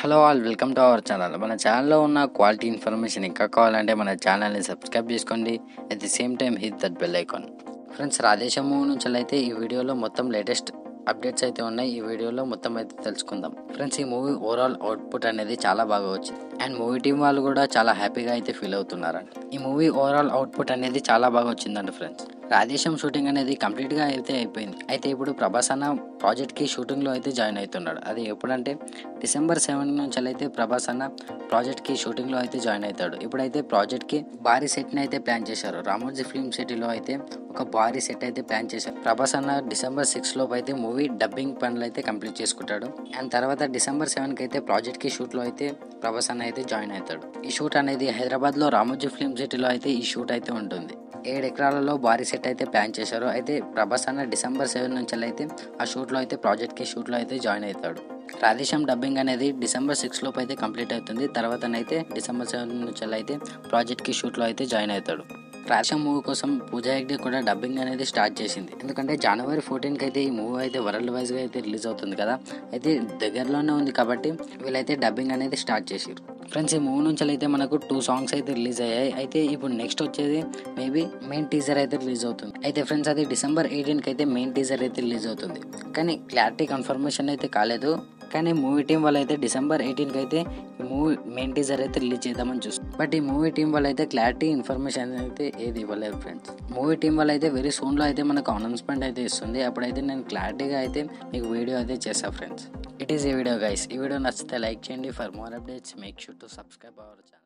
hello all welcome to our channel మన ఛానల్లో ఉన్న క్వాలిటీ ఇన్ఫర్మేషన్ ఇంకా కావాలంటే మన ఛానల్ని సబ్స్క్రైబ్ చేసుకోండి at the same time hit that bell icon friends Radheshyam movie నుంచి అయితే ఈ వీడియోలో మొత్తం లేటెస్ట్ అప్డేట్స్ అయితే ఉన్నాయి ఈ వీడియోలో మొత్తం అయితే తెలుసుకుందాం ఫ్రెండ్స్ ఈ మూవీ ఓవరాల్ అవుట్పుట్ అనేది చాలా బాగా వచ్చింది అండ్ మూవీ టీం వాళ్ళు కూడా చాలా హ్యాపీగా అయితే ఫీల్ అవుతున్నారండి ఈ మూవీ ఓవరాల్ అవుట్పుట్ అనేది చాలా బాగా వచ్చిందండి ఫ్రెండ్స్ రాధేశం షూటింగ్ అనేది కంప్లీట్గా అయితే అయిపోయింది అయితే ఇప్పుడు ప్రభాస్ అన్న ప్రాజెక్ట్కి షూటింగ్లో అయితే జాయిన్ అవుతున్నాడు అది ఎప్పుడంటే డిసెంబర్ సెవెన్ నుంచి అయితే ప్రభాస్ అన్న ప్రాజెక్ట్కి షూటింగ్లో అయితే జాయిన్ అవుతాడు ఇప్పుడైతే ప్రాజెక్ట్కి భారీ సెట్ని అయితే ప్లాన్ చేశారు రామోజీ ఫిల్మ్ సిటీలో అయితే ఒక భారీ సెట్ అయితే ప్లాన్ చేశారు ప్రభాస్ అన్న డిసెంబర్ సిక్స్ లోపు అయితే మూవీ డబ్బింగ్ పనులు అయితే కంప్లీట్ చేసుకుంటాడు అండ్ తర్వాత డిసెంబర్ సెవెన్కి అయితే ప్రాజెక్ట్కి షూట్లో అయితే ప్రభాస్ అన్న అయితే జాయిన్ అవుతాడు ఈ షూట్ అనేది హైదరాబాద్లో రామోజీ ఫిల్మ్ సిటీలో అయితే ఈ షూట్ అయితే ఉంటుంది ఏడు ఎకరాలలో భారీ సెట్ అయితే ప్లాన్ చేశారు అయితే ప్రభాస్ అన్న డిసెంబర్ సెవెన్ నుంచి అయితే ఆ షూట్లో అయితే ప్రాజెక్ట్కి షూట్లో అయితే జాయిన్ అవుతాడు రాధేశ్యామ్ డబ్బింగ్ అనేది డిసెంబర్ సిక్స్ లోపు అయితే కంప్లీట్ అవుతుంది తర్వాతనైతే డిసెంబర్ సెవెన్ నుంచి అయితే ప్రాజెక్ట్కి షూట్లో అయితే జాయిన్ అవుతాడు రాధేశ్యామ్ మూవీ కోసం పూజా హెగ్డే కూడా డబ్బింగ్ అనేది స్టార్ట్ చేసింది ఎందుకంటే జనవరి ఫోర్టీన్కి అయితే ఈ మూవీ అయితే వరల్డ్ వైజ్గా అయితే రిలీజ్ అవుతుంది కదా అయితే దగ్గరలోనే ఉంది కాబట్టి వీళ్ళైతే డబ్బింగ్ అనేది స్టార్ట్ చేసారు ఫ్రెండ్స్ ఈ మూవీ నుంచి అయితే మనకు టూ సాంగ్స్ అయితే రిలీజ్ అయ్యాయి అయితే ఇప్పుడు నెక్స్ట్ వచ్చేది మేబీ మెయిన్ టీజర్ అయితే రిలీజ్ అవుతుంది అయితే ఫ్రెండ్స్ అది డిసెంబర్ ఎయిటీన్కి అయితే మెయిన్ టీజర్ అయితే రిలీజ్ అవుతుంది కానీ క్లారిటీ కన్ఫర్మేషన్ అయితే కాలేదు కానీ మూవీ టీం వాళ్ళు అయితే డిసెంబర్ ఎయిటీన్కి అయితే ఈ మూవీ మెయిన్ టీజర్ అయితే రిలీజ్ చేద్దామని చూస్తారు బట్ ఈ మూవీ టీం వాళ్ళు అయితే క్లారిటీ ఇన్ఫర్మేషన్ అయితే ఏది ఇవ్వలేదు ఫ్రెండ్స్ మూవీ టీం వాళ్ళు అయితే వెరీ సూన్లో అయితే మనకు అనౌన్స్మెంట్ అయితే ఇస్తుంది అప్పుడైతే నేను క్లారిటీగా అయితే మీకు వీడియో అయితే చేస్తాను ఫ్రెండ్స్ ఇట్ ఈస్ ఈ వీడియో గైస్ ఈ వీడియో నచ్చితే లైక్ చేయండి for more updates make sure to subscribe our channel